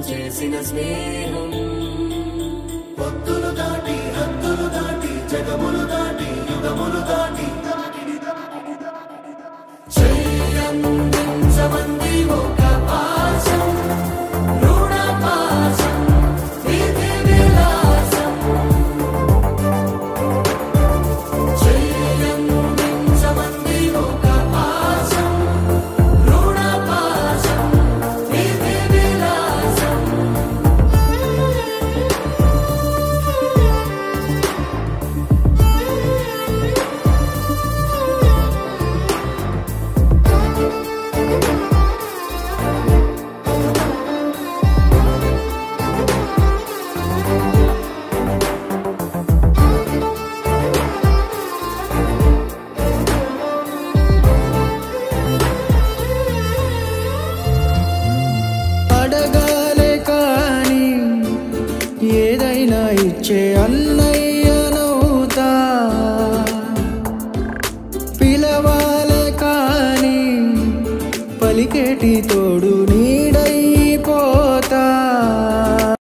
చేసిన స్నేహం పొత్తులు దాటి హద్దులు దాటి జగములు దాటి యుగములు దాటి చెయ్యందించమంది ఒక పాశం రుణ పాశం విధి విలాసం చెయ్యందించమంది ఒక పాశం రుణ పాశం విధి విలాసం అడగాలే కానీ ఏదైనా ఇచ్చే అన్నయ్య